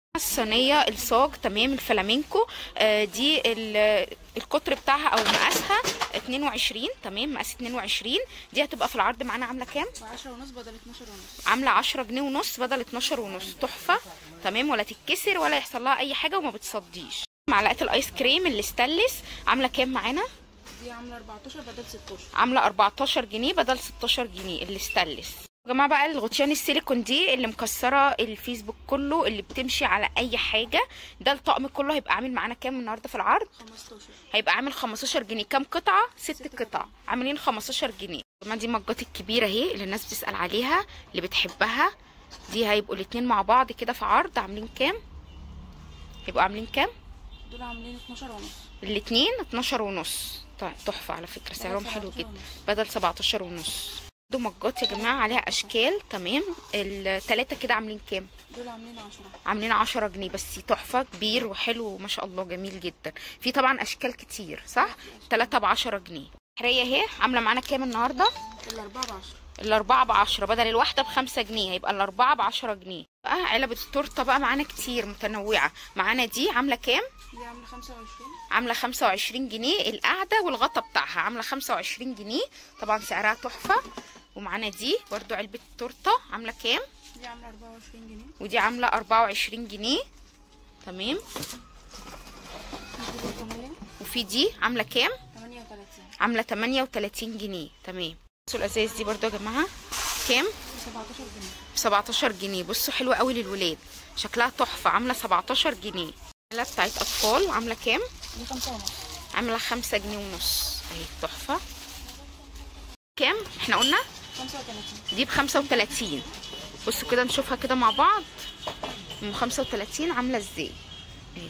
الصينيه الصاج تمام الفلامينكو آه دي ال- القطر بتاعها او مقاسها 22 تمام مقاس 22 دي هتبقى في العرض معانا عامله كام ب 10 ونص بدل 12 ونص عامله 10 جنيه ونص بدل 12 ونص تحفه تمام ولا تتكسر ولا يحصل لها اي حاجه وما بتصديش معلقه الايس كريم اللي ستانلس عامله كام معانا دي عامله 14 بدل 16 عامله 14 جنيه بدل 16 جنيه اللي ستانلس يا جماعه بقى الغطيان السيليكون دي اللي مكسره الفيسبوك كله اللي بتمشي على اي حاجه ده الطقم كله هيبقى عامل معانا كام النهارده في العرض 15 هيبقى عامل 15 جنيه كام قطعه ست ست قطع قطع. عاملين 15 جنيه كمان دي مجات الكبيره اهي اللي الناس بتسال عليها اللي بتحبها دي هيبقوا الاتنين مع بعض كده في عرض عاملين كام هيبقوا عاملين كام دول عاملين 12 ونص الاتنين 12 ونص طيب تحفه على فكره سعرهم حلو 17 جدا ونص. بدل 17 ونص دو مجات يا جماعه عليها اشكال تمام التلاته كده عاملين كام دول عاملين 10 عاملين 10 جنيه بس تحفه كبير وحلو وما شاء الله جميل جدا في طبعا اشكال كتير صح 3 ب 10 جنيه الحريه اهي عامله معانا كام النهارده الاربعه ب 10 الاربعه ب 10 بدل الواحده ب 5 جنيه هيبقى الاربعه ب 10 جنيه بقى علب التورته بقى معانا كتير متنوعه معانا دي عامله كام دي عامله 25 عامله 25 جنيه القعده والغطا بتاعها عامله 25 جنيه طبعا سعرها تحفه ومعانا دي برضو علبه تورته عامله كام دي عامله 24 جنيه ودي عامله 24 جنيه تمام دي برطمانيه وفي دي عامله كام 38 عامله 38 جنيه تمام بصوا الازايز دي برضو يا جماعه كام 17 جنيه ب 17 جنيه بصوا حلوه قوي للولاد شكلها تحفه عامله 17 جنيه العلبه بتاعت اطفال عامله كام دي 5 ونص عامله 5 جنيه ونص اهي تحفه كام احنا قلنا 35 دي ب 35 بصوا كده نشوفها كده مع بعض ام 35 عامله ازاي اهي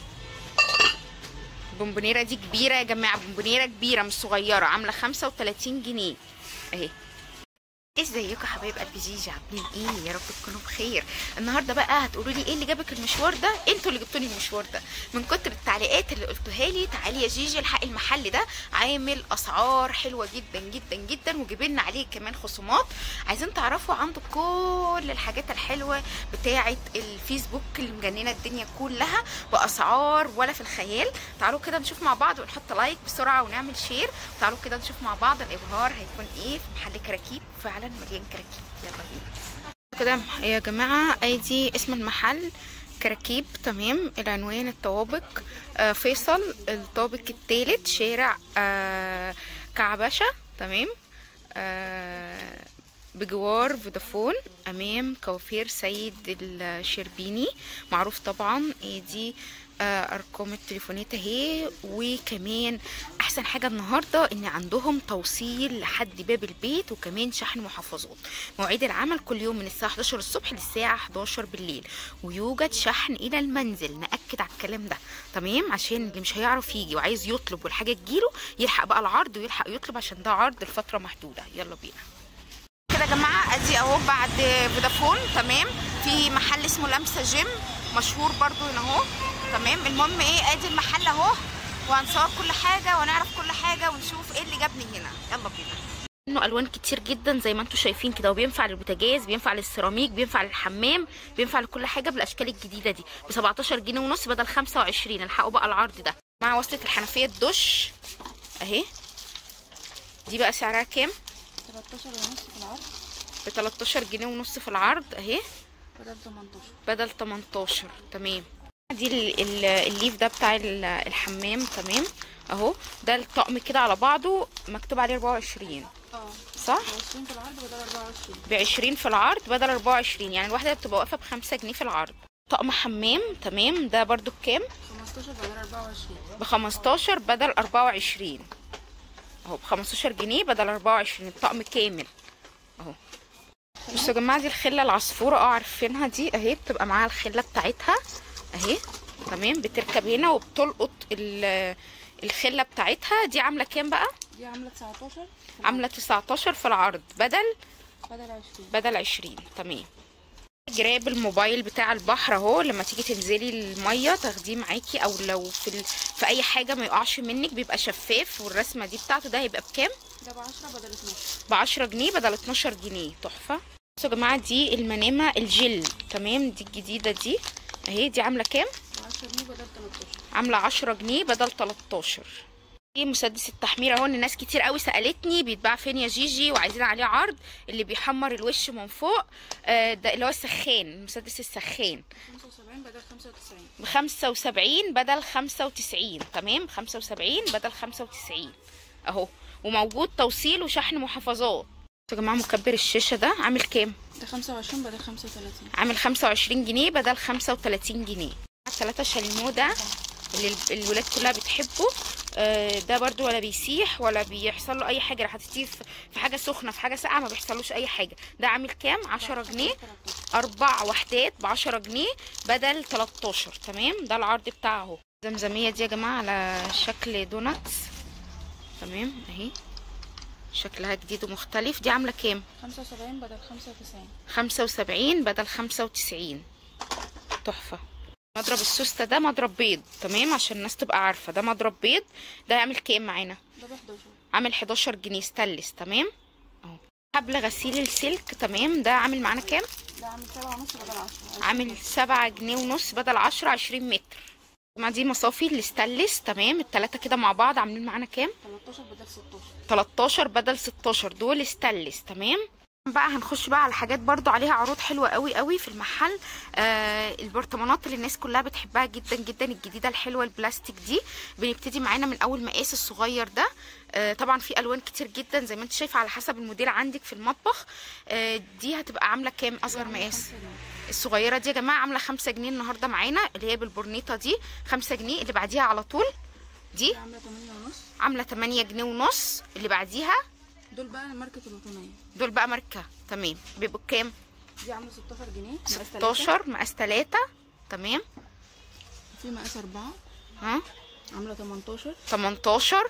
البونبونيره دي كبيره يا جماعه بونبونيره كبيره مش صغيره عامله 35 جنيه اهي ازيكم يا حبايب قلبي جيجي عاملين ايه يا رب تكونوا بخير النهارده بقى هتقولوا لي ايه اللي جابك المشوار ده انتوا اللي جبتوني المشوار ده من كتر التعليقات اللي قلتوها لي تعالي يا جيجي الحق المحل ده عامل اسعار حلوه جدا جدا جدا وجايبين عليه كمان خصومات عايزين تعرفوا عنده كل الحاجات الحلوه بتاعه الفيسبوك اللي مجننه الدنيا كلها باسعار ولا في الخيال تعالوا كده نشوف مع بعض ونحط لايك بسرعه ونعمل شير تعالوا كده نشوف مع بعض الابهار هيكون ايه في محل كراكيب فعلا مليان كراكيب يلا بينا كده يا جماعه ادي اسم المحل كراكيب تمام العنوان الطوابق آه فيصل الطابق الثالث شارع آه كعبشه تمام آه بجوار فودافون امام كوافير سيد الشربيني معروف طبعا إيه دي آه، ارقام التليفونات اهي وكمان احسن حاجه النهارده ان عندهم توصيل لحد باب البيت وكمان شحن محافظات مواعيد العمل كل يوم من الساعه 11 الصبح للساعه 11 بالليل ويوجد شحن الى المنزل ناكد على الكلام ده تمام عشان اللي مش هيعرف يجي وعايز يطلب والحاجه تجيله يلحق بقى العرض ويلحق يطلب عشان ده عرض لفتره محدوده يلا بينا كده يا جماعه ادي اهو بعد فودافون تمام في محل اسمه لمسه جيم مشهور برضو هنا اهو تمام المهم ايه ادي المحل اهو وهنصور كل حاجه ونعرف كل حاجه ونشوف ايه اللي جابني هنا يلا بينا انه الوان كتير جدا زي ما انتم شايفين كده وبينفع للبوتاجاز بينفع للسيراميك بينفع للحمام بينفع لكل حاجه بالاشكال الجديده دي ب 17 جنيه ونص بدل 25 الحقوا بقى العرض ده مع وصله الحنفيه الدش اهي دي بقى سعرها كام 13 ونص في العرض ب 13 جنيه ونص في العرض اهي بدل 18 بدل 18 تمام دي ال- ال- الليف ده بتاع ال- الحمام تمام اهو ده الطقم كده على بعضه مكتوب عليه 24 اه صح 20 في العرض بدل 24 ب 20 في العرض بدل 24 يعني الواحده بتبقى واقفه ب 5 جنيه في العرض طقم حمام تمام ده برضو بكام 15 بدل 24 ب 15 بدل 24 اهو ب 15 جنيه بدل 24 الطقم كامل اهو بصوا يا جماعه دي الخله العصفوره اه عارفينها دي اهي بتبقى معاها الخله بتاعتها اهي تمام بتركب هنا وبتلقط ال- الخله بتاعتها دي عامله كام بقى دي عامله 19 في العرض عامله 19 في العرض بدل بدل 20 بدل 20 تمام جراب الموبايل بتاع البحر اهو لما تيجي تنزلي الميه تاخديه معاكي او لو في ال... في اي حاجه ما يقعش منك بيبقى شفاف والرسمه دي بتاعته ده هيبقى بكام ده ب 10 بدل 12 ب 10 جنيه بدل 12 جنيه تحفه بصوا يا جماعه دي المنامه الجل تمام دي الجديده دي اهي دي عامله كام 10 جنيه بدل 13 عامله 10 جنيه بدل 13 دي مسدس التحمير اهو ان ناس كتير قوي سالتني بيتباع فين يا جيجي وعايزين عليه عرض اللي بيحمر الوش من فوق آه ده اللي هو السخان مسدس السخان 75 بدل 95 ب 75 بدل 95 تمام 75 بدل 95 اهو وموجود توصيل وشحن محافظات يا جماعه مكبر الشاشه ده عامل كام ده 25 بدل 35 عامل 25 جنيه بدل 35 جنيه الثلاثة شاليمو ده اللي ال- الولاد كلها بتحبه آه، ده برضو ولا بيسيح ولا بيحصل له اي حاجه لو حطيتيه في في حاجه سخنه في حاجه ساقعه ما بيحصلوش اي حاجه ده عامل كام 10 جنيه اربع وحدات ب 10 جنيه بدل 13 تمام ده العرض بتاعه اهو زمزميه دي يا جماعه على شكل دوناتس تمام اهي شكلها جديد ومختلف دي عامله كام 75 بدل 95 75 بدل 95 تحفة مضرب السوستة ده مضرب بيض تمام عشان الناس تبقى عارفة ده مضرب بيض ده هيعمل كام معانا ده ب 11 عامل 11 جنيه ستانلس تمام اهو حبل غسيل السلك تمام ده عامل معانا كام ده عامل 7 ونص بدل 10 عامل 7 جنيه ونص بدل 10 20 متر مع دي مصافي الستانلس تمام التلاتة كده مع بعض عاملين معانا كام 13 بدل 16 13 بدل 16 دول ستانلس تمام بقى هنخش بقى على حاجات برضو عليها عروض حلوه قوي قوي في المحل آه البرطمانات اللي الناس كلها بتحبها جدا جدا الجديده الحلوه البلاستيك دي بنبتدي معانا من اول مقاس الصغير ده آه طبعا في الوان كتير جدا زي ما انت شايفه على حسب الموديل عندك في المطبخ آه دي هتبقى عامله كام اصغر مقاس الصغيره دي يا جماعه عامله 5 جنيه النهارده معانا اللي هي بالبورنيطه دي 5 جنيه اللي بعديها على طول دي ده عامله 8 ونص عامله 8 جنيه ونص اللي بعديها دول بقى ماركة الوطنية دول بقى ماركه تمام بيبقوا بكام دي عامله 16 جنيه مقاس 16 مقاس 3 تمام في مقاس 4 ها عامله 18 18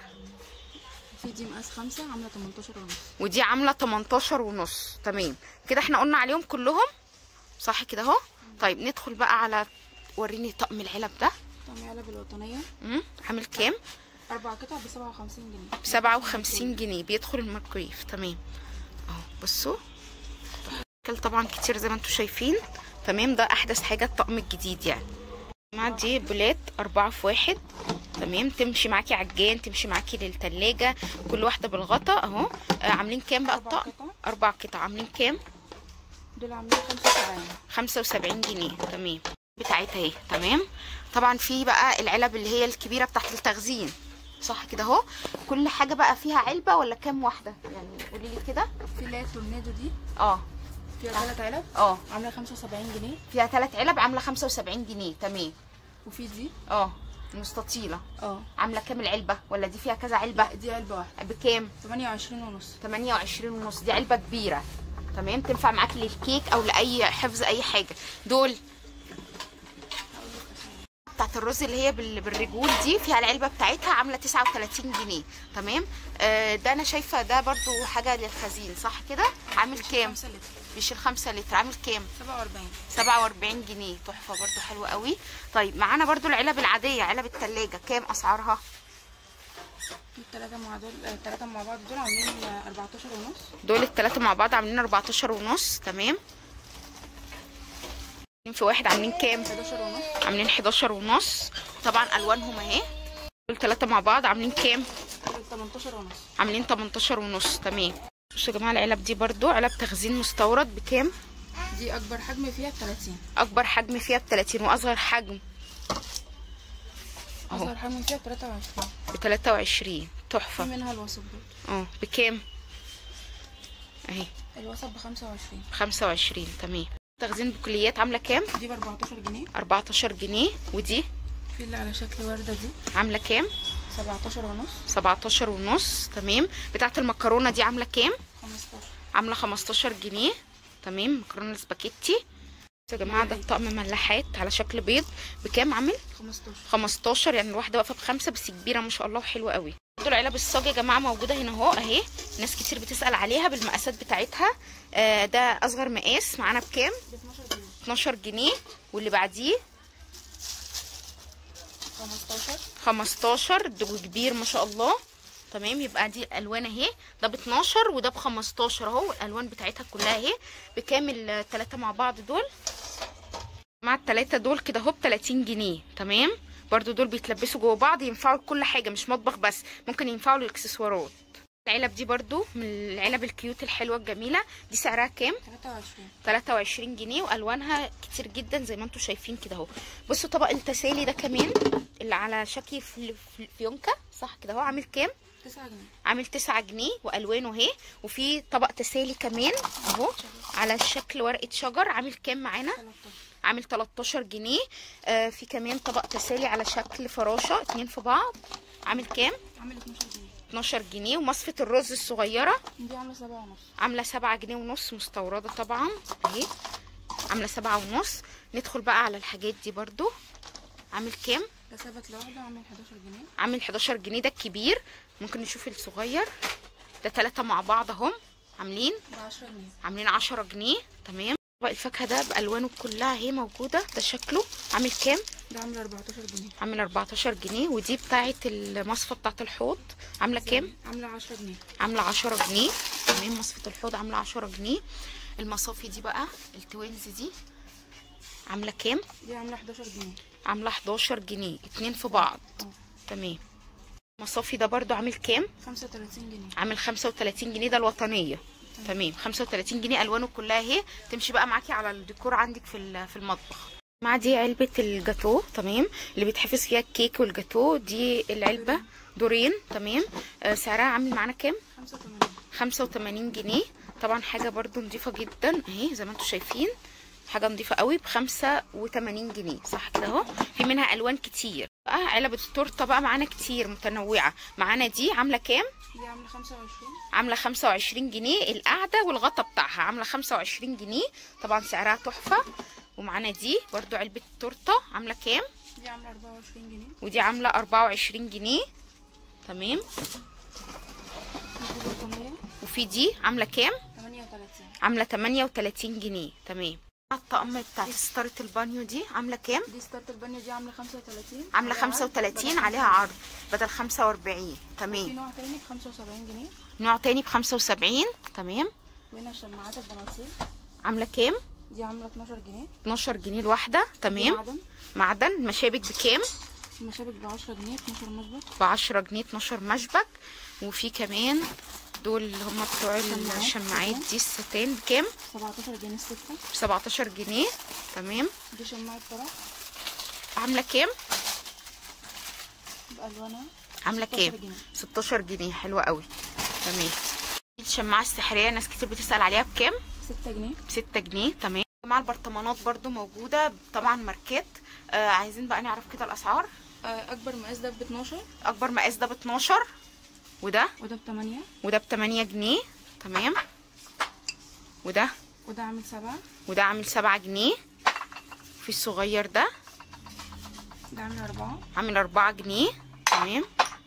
في دي مقاس 5 عامله 18 ونص ودي عامله 18 ونص تمام كده احنا قلنا عليهم كلهم صح كده اهو طيب ندخل بقى على وريني طقم العلب ده طعم علب الوطنية امم عامل كام أربع قطع ب 57 جنيه ب 57 جنيه بيدخل الميكرويف تمام اهو بصوا كل طبعا كتير زي ما انتم شايفين تمام ده احدث حاجه الطقم الجديد يعني مع دي بولات أربعة في واحد تمام تمشي معاكي عجان تمشي معاكي للتلاجة كل واحدة بالغطا اهو آه، عاملين كام بقى أربع الطقم قطع. أربع قطع عاملين كام دول عاملين 75 75 جنيه تمام بتاعتها اهي تمام طبعا في بقى العلب اللي هي الكبيره بتاعت التخزين صح كده اهو كل حاجه بقى فيها علبه ولا كام واحده يعني قولي لي كده في اللي هي التورنيدو دي اه فيها ثلاث علب اه عامله 75 جنيه فيها ثلاث علب عامله 75 جنيه تمام وفي دي اه المستطيله اه عامله كام العلبه ولا دي فيها كذا علبه دي علبه واحده بكام 28 ونص 28 ونص دي علبه كبيره تمام تنفع معاكي للكيك او لاي حفظ اي حاجه دول بتاعت الرز اللي هي بال- بالرجول دي فيها العلبه بتاعتها عامله 39 جنيه تمام آه ده انا شايفه ده برضو حاجه للخزين صح كده عامل كام 5 لتر بيشيل 5 لتر عامل كام 47 47 جنيه تحفه برضو حلوه قوي طيب معانا برضو العلب العاديه علب التلاجة كام اسعارها الثلاثه مع دول الثلاثه مع بعض دول عاملين 14 ونص دول التلاتة مع بعض عاملين 14 ونص تمام في واحد عاملين كام 11 ونص عاملين 11 ونص طبعا الوانهم اهي دول ثلاثة مع بعض عاملين كام دول 18 ونص عاملين 18 ونص تمام بصوا يا جماعه العلب دي برضو علب تخزين مستورد بكام دي اكبر حجم فيها 30 اكبر حجم فيها ب 30 واصغر حجم اهو اصغر حجم فيها 23 ب 23 في تحفه منها الوسط برضه اه بكام اهي الوسط ب 25 25 تمام تخزين بكليات عامله كام دي ب 14 جنيه 14 جنيه ودي في اللي على شكل ورده دي عامله كام 17 ونص 17 ونص تمام بتاعه المكرونه دي عامله كام 15 عامله 15 جنيه تمام مكرونه سباكيتي يا جماعه ده طقم ملاحات على شكل بيض بكام عامل 15 15 يعني الواحده واقفه بخمسه بس كبيره ما شاء الله وحلوه قوي برضه العلب الصاج يا جماعه موجوده هنا اهو اهي ناس كتير بتسال عليها بالمقاسات بتاعتها آه ده اصغر مقاس معانا بكام ب 12 جنيه 12 جنيه واللي بعديه 15 15 ده كبير ما شاء الله تمام يبقى دي الالوان اهي ده ب 12 وده ب 15 اهو الالوان بتاعتها كلها اهي بكام الثلاثه مع بعض دول مع التلاتة دول كده اهو ب 30 جنيه تمام برضو دول بيتلبسوا جوه بعض ينفعوا لكل حاجه مش مطبخ بس ممكن ينفعوا للاكسسوارات العلب دي برضو من العلب الكيوت الحلوه الجميله دي سعرها كام 23 23 جنيه والوانها كتير جدا زي ما انتم شايفين كده اهو بصوا طبق التسالي ده كمان اللي على شكل فل- فل- فيونكه صح كده اهو عامل كام 9 جنيه عامل 9 جنيه والوانه اهي وفي طبق تسالي كمان اهو على شكل ورقه شجر عامل كام معانا 13 عامل 13 جنيه آه في كمان طبق تسالي على شكل فراشه اتنين في بعض عامل كام عامل 12 جنيه 12 جنيه ومصفة الرز الصغيرة دي عامله 7 ونص عاملة 7 جنيه ونص مستوردة طبعا اهي عاملة 7 ونص ندخل بقى على الحاجات دي برضو عامل كام ده ثبت لوحده عامل 11 جنيه عامل 11 جنيه ده الكبير ممكن نشوف الصغير ده تلاتة مع بعض اهم عاملين ب 10 جنيه عاملين 10 جنيه تمام طبق الفاكهة ده بألوانه كلها اهي موجودة ده شكله عامل كام ده عامل 14 جنيه عامل 14 جنيه ودي بتاعة المصفى بتاعة الحوض عاملة كام عامله 10 جنيه عاملة 10 جنيه تمام مصفة الحوض عاملة 10 جنيه المصافي دي بقى التوينز دي عاملة كام دي عامله 11 جنيه عاملة 11 جنيه اتنين في بعض اه تمام المصافي ده برضو عامل كام 35 جنيه عامل 35 جنيه ده الوطنية تمام 35 جنيه الوانه كلها اهي تمشي بقى معاكي على الديكور عندك في ال- في المطبخ مع دي علبة الجاتو تمام اللي بيتحفظ فيها الكيك والجاتو دي العلبة دورين تمام آه سعرها عامل معانا كام 85 85 جنيه طبعا حاجة برضو نضيفة جدا اهي زي ما انتم شايفين حاجة نضيفة قوي ب 85 جنيه صح كده اهو في منها الوان كتير بقى علب التورته بقى معانا كتير متنوعة معانا دي عاملة كام دي عامله 25 عامله 25 جنيه القعده والغطا بتاعها عامله 25 جنيه طبعا سعرها تحفه ومعانا دي برضو علبه تورته عامله كام دي عامله 24 جنيه ودي عامله 24 جنيه تمام دي بطانيه وفي دي عامله كام 38 عامله 38 جنيه تمام الطقم بتاعت ستاره البانيو دي عامله كام دي ستارت البانيو دي عامله 35 عامله عليها عرض 35 بدل عليها عرض بدل 45 في تمام نوع تاني ب 75 جنيه نوع تاني ب 75 تمام وهنا شماعات البناطيل عامله كام دي عامله 12 جنيه 12 جنيه الواحده دي تمام معدن معدن مشابك بكام المشابك ب 10 جنيه 12 مشبك ب 10 جنيه 12 مشبك وفي كمان دول اللي هم بتوع شماعات الشماعات كمان. دي الستان بكام 17 جنيه الستة ب 17 جنيه تمام دي شماعة فرح عامله كام بألوانها عامله 16 كام جنيه. 16 جنيه حلوه قوي تمام دي الشماعه السحريه ناس كتير بتسال عليها بكام 6 جنيه ب 6 جنيه تمام مع البرطمانات برضو موجوده طبعا ماركات آه عايزين بقى نعرف كده الاسعار آه، أكبر مقاس ده ب 12 اكبر مقاس ده ب 12 وده وده ب 8 وده ب 8 جنيه تمام وده وده عامل 7 وده عامل 7 جنيه في الصغير ده ده عامل 4 عامل 4 جنيه تمام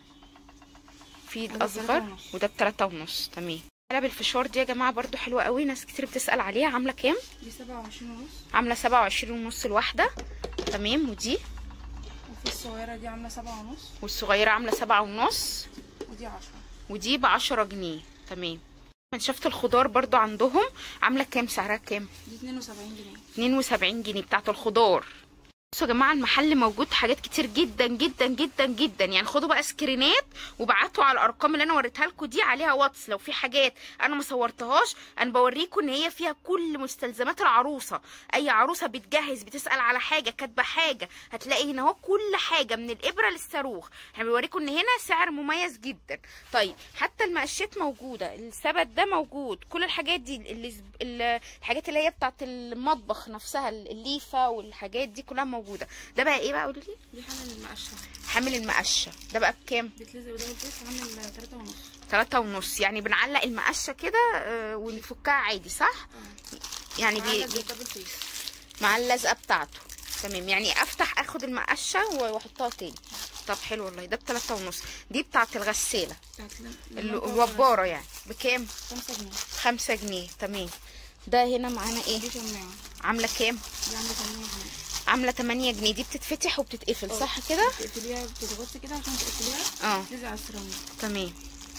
في وده الاصغر بتلاتة ونص. وده بتلاتة ونص تمام علب الفشار دي يا جماعه برضو حلوه قوي ناس كتير بتسال عليها عامله كام دي 27 ونص عامله 27 ونص الواحده تمام ودي وفي الصغيرة دي عاملة 7 ونص والصغيره عامله 7 ونص ودي 10 ودي ب 10 جنيه تمام منشفة الخضار برضو عندهم عامله كام سعرها كام دي 72 جنيه 72 جنيه بتاعت الخضار بصوا يا جماعه المحل موجود حاجات كتير جدا جدا جدا جدا يعني خدوا بقى سكرينات وبعتوا على الارقام اللي انا وريتها لكم دي عليها واتس لو في حاجات انا ما صورتهاش انا بوريكم ان هي فيها كل مستلزمات العروسه اي عروسه بتجهز بتسال على حاجه كاتبه حاجه هتلاقي هنا اهو كل حاجه من الابره للصاروخ احنا بنوريكم ان هنا سعر مميز جدا طيب حتى المقشات موجوده السبت ده موجود كل الحاجات دي اللي ال- الحاجات اللي هي بتاعت المطبخ نفسها الليفه والحاجات دي كلها موجوده ده بقى ايه بقى قولي لي دي حامل المقشة حامل المقشه ده بقى بكام بيتلزق قدام البيت عامل 3 ونص تلاتة ونص يعني بنعلق المقشه كده آه، ونفكها عادي صح يعني بي... عاملة بي... زي الدبل فيس مع اللزقه بتاعته تمام يعني افتح اخد المقشه واحطها تاني طب حلو والله ده بتلاتة ونص دي بتاعت الغساله بتاعت لم- ال- لما الوباره يعني بكام 5 جنيه خمسة جنيه تمام ده هنا معانا ايه دي شماعة عامله كام دي عاملة 8 جنيه عامله 8 جنيه دي بتتفتح وبتتقفل صح كده بتقفليها بتضغطي كده عشان تقفليها اه تلزق على السيراميك تمام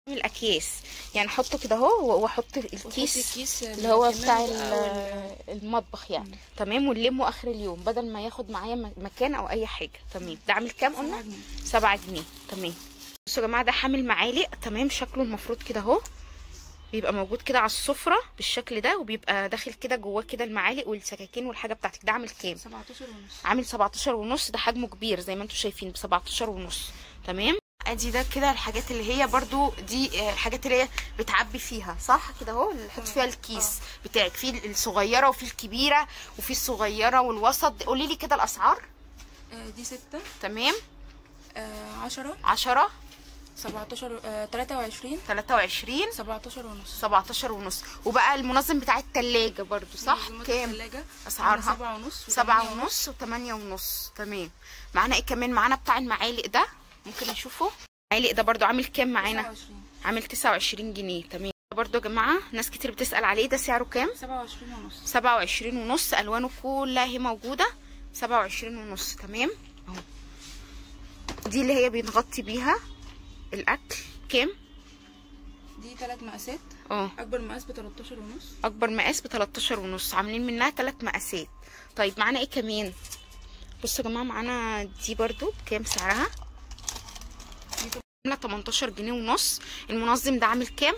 الاكياس يعني احطه كده اهو واحط الكيس الكيس اللي هو كمان بتاع بقى ال- وال- المطبخ يعني تمام ونلمه اخر اليوم بدل ما ياخد معايا م- مكان او اي حاجه تمام ده عامل كام سبعة قلنا جنيه. سبعة جنيه تمام بصوا يا جماعه ده حامل معالق تمام شكله المفروض كده اهو بيبقى موجود كده على السفره بالشكل ده وبيبقى داخل كده جواه كده المعالق والسكاكين والحاجه بتاعتك ده عامل كام 17 ونص عامل 17 ونص ده حجمه كبير زي ما انتم شايفين ب 17 ونص تمام ادي ده كده الحاجات اللي هي برضو دي آه، الحاجات اللي هي بتعبي فيها صح كده اهو اللي تحط فيها الكيس بتاعك في الصغيره وفي الكبيره وفي الصغيره والوسط قولي لي كده الاسعار آه، دي 6 تمام 10 10 17 آه، 23 23 17 ونص 17 ونص وبقى المنظم بتاع التلاجة برضو صح منظمات كام الثلاجة أسعارها؟ 7 ونص سبعة ونص وثمانية ونص تمام معانا ايه كمان معانا بتاع المعالق ده ممكن نشوفه المعالق ده برضو عامل كام معانا 29 عامل 29 جنيه تمام برضو يا جماعه ناس كتير بتسال عليه ده سعره كام 27 ونص 27 ونص الوانه كلها هي موجوده 27 ونص تمام اهو دي اللي هي بنغطي بيها الاكل كام دي ثلاث مقاسات اه اكبر مقاس ب 13 ونص اكبر مقاس ب 13 ونص عاملين منها ثلاث مقاسات طيب معانا ايه كمان بصوا يا جماعه معانا دي برضو بكام سعرها دي عامله 18 جنيه ونص المنظم ده عامل كام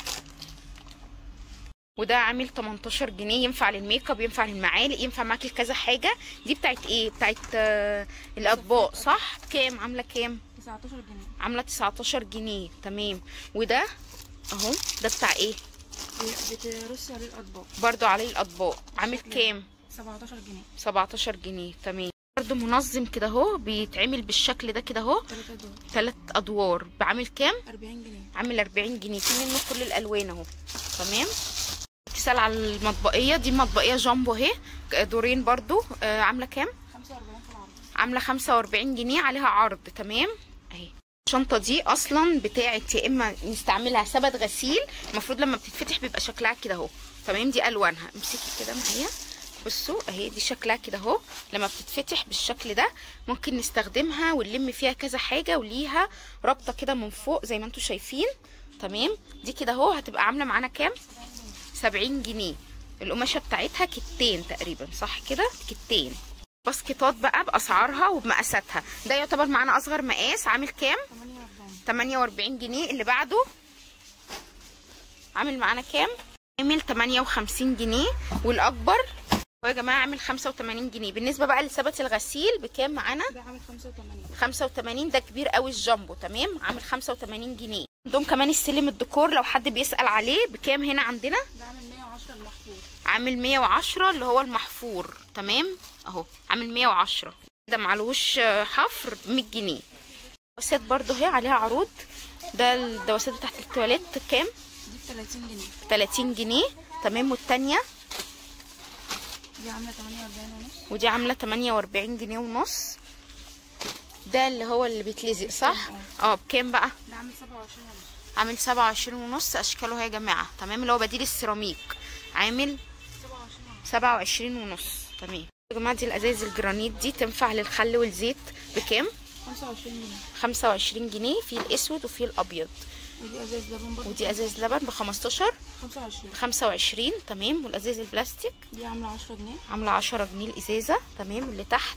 وده عامل 18 جنيه ينفع للميك اب ينفع للمعالق ينفع معاكي كذا حاجه دي بتاعت ايه بتاعت آه الاطباق صح كام عامله كام 19 جنيه عامله 19 جنيه تمام وده اهو ده بتاع ايه بترصي عليه الاطباق برضو عليه الاطباق عامل شكل. كام 17 جنيه 17 جنيه تمام برضو منظم كده اهو بيتعمل بالشكل ده كده اهو 3 دول ثلاث ادوار بعمل كام 40 جنيه عامل 40 جنيه في منه كل الالوان اهو تمام تسال على المطبقيه دي مطبقيه جامبو اهي دورين برضو آه عامله كام 45 في العرض عامله 45 جنيه عليها عرض تمام اهي الشنطه دي اصلا بتاعت يا اما نستعملها سبت غسيل المفروض لما بتتفتح بيبقى شكلها كده اهو تمام دي الوانها امسكي كده معايا بصوا اهي دي شكلها كده اهو لما بتتفتح بالشكل ده ممكن نستخدمها ونلم فيها كذا حاجه وليها رابطه كده من فوق زي ما انتم شايفين تمام دي كده اهو هتبقى عامله معانا كام 70 جنيه القماشه بتاعتها كتين تقريبا صح كده كتين باسكتات بقى باسعارها وبمقاساتها ده يعتبر معانا اصغر مقاس عامل كام 48 48 جنيه اللي بعده عامل معانا كام عامل 58 جنيه والاكبر هو يا جماعه عامل 85 جنيه بالنسبه بقى لثبت الغسيل بكام معانا ده عامل 85 85 ده كبير قوي الجامبو تمام عامل 85 جنيه عندهم كمان السلم الديكور لو حد بيسال عليه بكام هنا عندنا ده عامل 110 المحفوظ عامل 110 اللي هو المحفور تمام اهو عامل 110 ده معلوش آه، حفر ب 100 جنيه دواسات برضو اهي عليها عروض ده الدواسات بتاعت التواليت كام دي ب 30 جنيه 30 جنيه تمام والتانية دي عامله 48 ونص ودي عامله 48 جنيه ونص ده اللي هو اللي بيتلزق صح اه بكام بقى ده عامل 27 ونص عامل 27 ونص اشكاله اهي يا جماعه تمام اللي هو بديل السيراميك عامل 27 ونص 27 ونص تمام يا جماعه دي الازايز الجرانيت دي تنفع للخل والزيت بكام 25 جنيه 25 جنيه في الاسود وفي الابيض ودي ازاز لبن برضه ودي ازاز لبن ب 15 25 ب 25 تمام والازاز البلاستيك دي عامله 10 جنيه عامله 10 جنيه الازازه تمام اللي تحت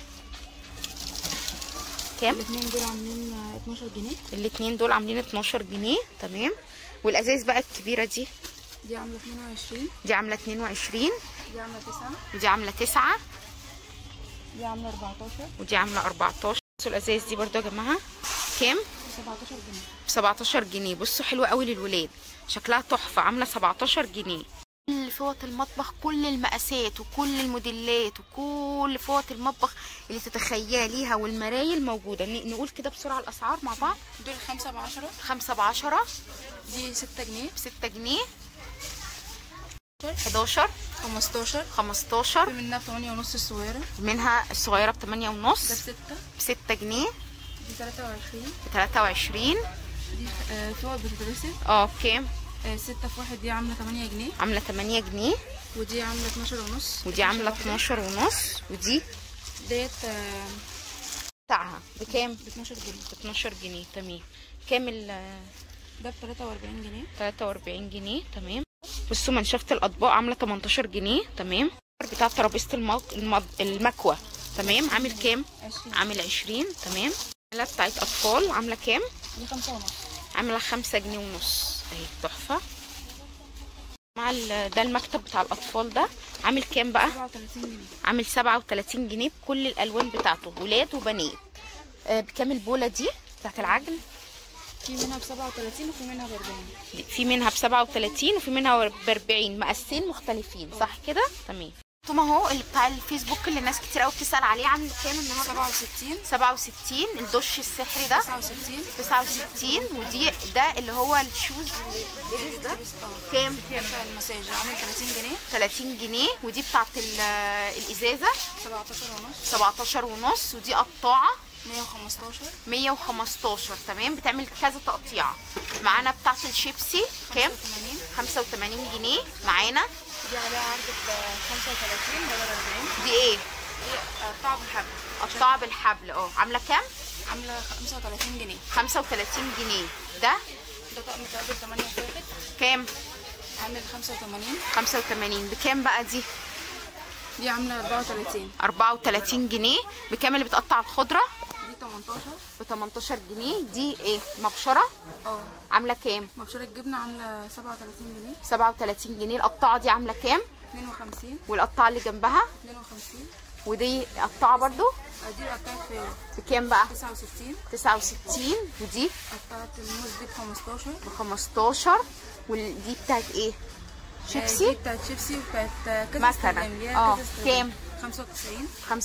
كام الاثنين دول عاملين آه، 12 جنيه الاتنين دول عاملين 12 جنيه تمام والازاز بقى الكبيره دي دي عامله 22 دي عامله 22 دي عامله 9 ودي عامله 9 دي عامله 14 ودي عامله 14 بصوا الازاز دي برضو يا جماعه كام 17 جنيه ب 17 جنيه بصوا حلوه قوي للولاد شكلها تحفه عامله 17 جنيه كل فوط المطبخ كل المقاسات وكل الموديلات وكل فوط المطبخ اللي تتخيليها والمرايل موجوده ن- نقول كده بسرعه الاسعار مع بعض دول 5 ب 10 5 ب 10 دي 6 جنيه ب 6 جنيه 11 15 15 في منها 8 ونص الصغيره منها الصغيره ب 8 ده ونص ب 6 ب 6 جنيه دي 23 ب 23 دي آه، فوق بتترسم اه بكام 6 في 1 دي عامله 8 جنيه عامله 8 جنيه ودي عامله 12 ونص ودي عامله 12 12 ونص ودي ديت آه، بتاعها بكام ب 12 جنيه ب 12 جنيه تمام كام ال ده ب 43 جنيه 43 جنيه تمام بصوا منشفة الأطباق عاملة 18 جنيه تمام بتاع ترابيزة المط... المض... المكوى تمام عامل كام 20 عامل 20 تمام العلبة بتاعت أطفال عاملة كام دي 5 ونص عاملة خمسة جنيه ونص اهي تحفة مع ال... ده المكتب بتاع الأطفال ده عامل كام بقى 37 جنيه عامل 37 جنيه بكل الألوان بتاعته ولاد وبنات آه بكام البولة دي بتاعت العجل في منها ب 37 وفي منها ب 40 دي- في منها ب 37 وفي منها ب 40 مقاسين مختلفين صح كده تمام ثم اهو اللي بتاع الفيسبوك اللي ناس كتير قوي بتسال عليه عامل كام النهارده 67 67 الدش السحري ده 69 69 ودي ده اللي هو الشوز اللي ده كام بتاع المساج عامل 30 جنيه 30 جنيه ودي بتاعت ال- الازازه 17 ونص 17 ونص ودي قطاعه 115 115 تمام بتعمل كذا تقطيعه معانا بتاعت الشيبسي كام 85 85 جنيه معانا دي عليها عرض ب 35 بدل 40 دي ايه دي قطع بالحبل قطاعه بالحبل اه عامله كام عامله 35 جنيه 35 جنيه ده ده طقم تقابل 8 فاتت كام عامل 85 85 بكام بقى دي دي عامله 34 34 جنيه بكام اللي بتقطع الخضره دي 18 ب 18 جنيه دي ايه مبشره اه عامله كام مبشره الجبنه عامله 37 جنيه 37 جنيه القطاعه دي عامله كام 52 والقطاعه اللي جنبها 52 ودي قطاعه برضو آه، دي قطعت فيرو بكام بقى 69 69 ودي قطعت الموز دي ب 15 ب 15 ودي بتاعت ايه آه، دي شيبسي بتاعت شيبسي وبتاعت آه، كذا مثلا. استخدام ليها اه، كذا استخدام. كام؟ 95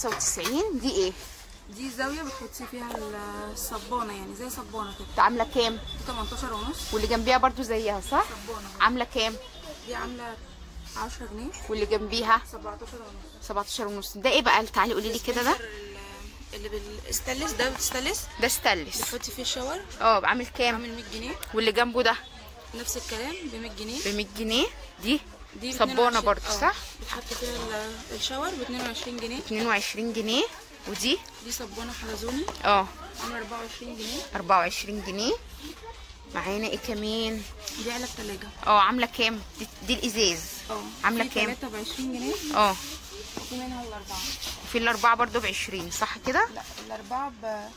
95 دي ايه دي زاويه بتحطي فيها الصبانه يعني زي صبانه كده ده عامله كام دي 18 ونص واللي جنبيها برضو زيها صح صبانه عامله كام دي عامله 10 جنيه واللي جنبيها 17 ونص 17 ونص ده ايه بقى تعالي قولي لي كده ده ال- اللي بالستانلس ده بالستانلس ده ستانلس بتحطي فيه الشاور اه عامل كام عامل 100 جنيه واللي جنبه ده نفس الكلام ب 100 جنيه ب 100 جنيه دي دي ب صبونه 22 برضو اه. صح بتحط فيها ال- الشاور ب 22 جنيه 22 جنيه ودي دي صبونه حلزوني اه عامله 24 جنيه 24 جنيه معانا ايه كمان دي علب ثلاجه اه عامله كام دي, دي الازاز اه عاملة في كام؟ ثلاثة ب 20 جنيه اه وفي منها الأربعة في الاربعه برضو ب 20 صح كده لا الأربعة ب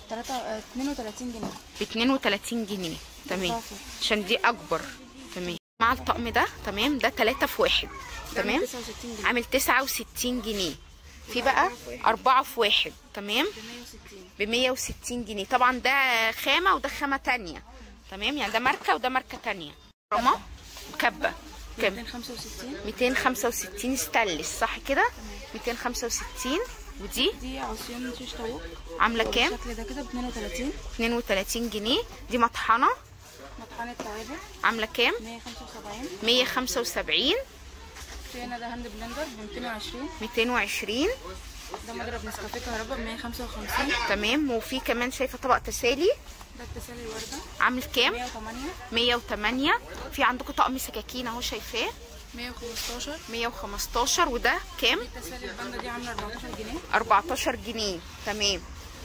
32 جنيه ب 32 جنيه تمام أربعة فوق. عشان دي اكبر تمام مع الطقم ده تمام ده 3 في واحد ده تمام 69 جنيه عامل 69 جنيه في بقى أربعة في واحد تمام ب 160 ب 160 جنيه طبعا ده خامة وده خامة تانية تمام يعني ده ماركة وده ماركة تانية رما كبة كام 265 265 ستانلس صح كده 265 ودي دي عصيان شيش طاووق عاملة كام بالشكل ده كده ب 32 32 جنيه دي مطحنة مطحنة توابل عاملة كام 175 175 في هنا ده هاند بلندر ب 220 220 ده مضرب نسكافيه كهرباء ب 155 تمام وفي كمان شايفة طبق تسالي ده التسالي الوردة عامل كام 108 108 في عندكم طقم سكاكين اهو شايفاه 115 115 وده كام دي التسالي الباندا دي عاملة 14 جنيه 14 جنيه تمام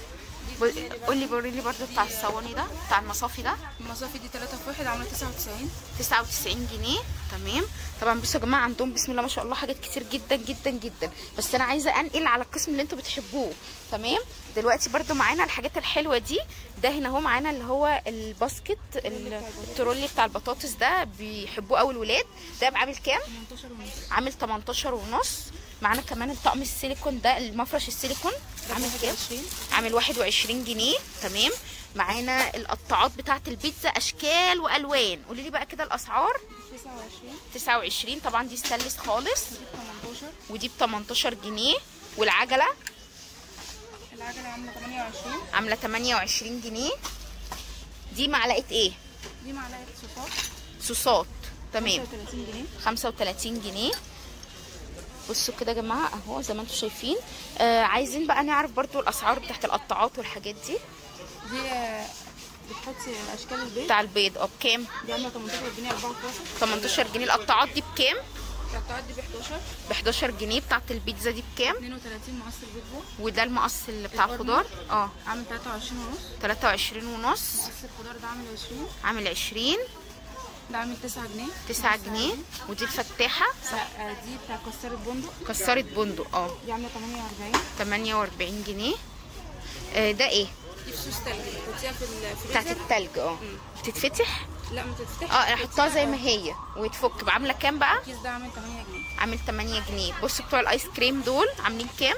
قولي قولي لي برضو بتاع الصواني ده بتاع المصافي ده المصافي دي 3 في 1 عاملة 99 99 جنيه تمام طبعا بصوا يا جماعه عندهم بسم الله ما شاء الله حاجات كتير جدا جدا جدا بس انا عايزه انقل على القسم اللي انتوا بتحبوه تمام دلوقتي برضو معانا الحاجات الحلوه دي ده هنا اهو معانا اللي هو الباسكت ال- الترولي بتاع البطاطس ده بيحبوه قوي الولاد ده عامل كام 18 ونص عامل 18 ونص معانا كمان الطقم السيليكون ده المفرش السيليكون عامل كام 21 عامل 21 جنيه تمام معانا القطاعات بتاعه البيتزا اشكال والوان قولي لي بقى كده الاسعار 29 29 طبعا دي ستانلس خالص دي ب 18 ودي ب 18 جنيه والعجله العجلة عاملة 28 عامله 28 جنيه دي معلقه ايه دي معلقة صوصات صوصات تمام 35 جنيه 35 جنيه بصوا كده يا جماعه اهو زي ما انتم شايفين آه عايزين بقى نعرف برضو الاسعار بتاعت القطاعات والحاجات دي دي آه، بتحطي اشكال البيت بتاع البيض اه بكام دي عاملة 18 جنيه 4 في 1 18 جنيه القطاعات دي بكام القطعات دي ب 11 ب 11 جنيه بتاعت البيتزا دي بكام 32 مقص البيتزا وده المقص اللي بتاع القرن. الخضار اه عامل 23 ونص 23 ونص مقص الخضار ده عامل 20 عامل 20 ده عامل 9 جنيه 9 جنيه ودي الفتاحه لا آه، دي بتاع كسرة بندق كسرة بندق اه دي عامله 48 48 جنيه آه ده ايه دي فصوص تلج بتحطيها في بتاعت الفريزر التلج اه بتتفتح لا ما تتفتحش اه احطها زي ما هي وتفك عامله كام بقى الكيس ده عامل 8 جنيه عامل 8 جنيه بصوا بتوع الايس كريم دول عاملين كام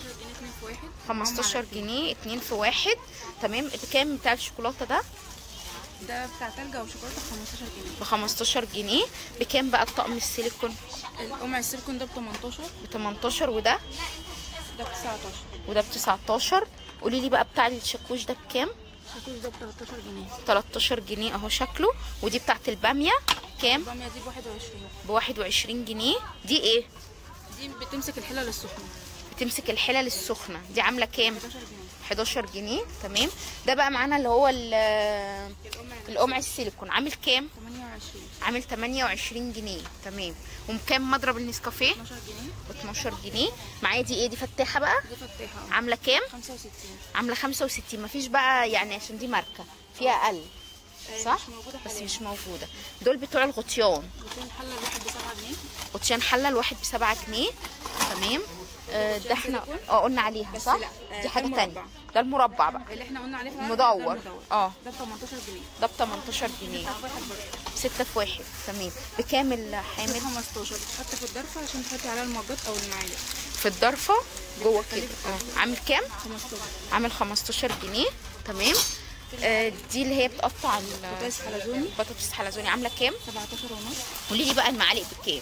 15 15 جنيه 2 في واحد جنيه 2 في واحد تمام بكام بتاع الشوكولاته ده ده بتاع تلج او شوكولاته ب 15 جنيه ب 15 جنيه بكام بقى الطقم السيليكون القمع السيليكون ده ب 18 ب 18 وده ده ب 19 وده ب 19 قولي لي بقى بتاع الشاكوش ده بكام الشاكوش ده ب 13 جنيه 13 جنيه اهو شكله ودي بتاعت الباميه كام الباميه دي ب 21 ب 21 جنيه دي ايه دي بتمسك الحله للسخنه بتمسك الحلل السخنه دي عامله كام 11 جنيه 11 جنيه تمام ده بقى معانا اللي هو ال- القمع القمع السيليكون عامل كام 28 عامل 28 جنيه تمام وكام مضرب النسكافيه 12 جنيه ب 12 جنيه معايا دي ايه دي فتاحه بقى دي فتاحه عامله كام 65 عامله 65 مفيش بقى يعني عشان دي ماركه فيها اقل آه، صح مش موجوده بس حاليا مش موجوده دول بتوع الغطيان بتكون الحله الواحد ب 7 جنيه غطيان حله الواحد ب 7 جنيه تمام آه، ده احنا سيليكون؟ اه قلنا عليها بس صح لا، آه، دي ده حاجه المربع. تانية ده المربع بقى اللي احنا قلنا عليه في العرض مدور. ده اه. ده ب 18 جنيه ده ب 18 جنيه بتاع واحد برضه 6 في واحد تمام بكام الحامل حامل 15 بتحط في الضرفه عشان تحطي عليها المجات او المعالق في الضرفه جوه كده اه عامل كام 15 عامل 15 جنيه تمام آه دي اللي هي بتقطع ال- بطاطس حلزوني بطاطس حلزوني عامله كام 17 ونص قولي لي بقى المعالق بكام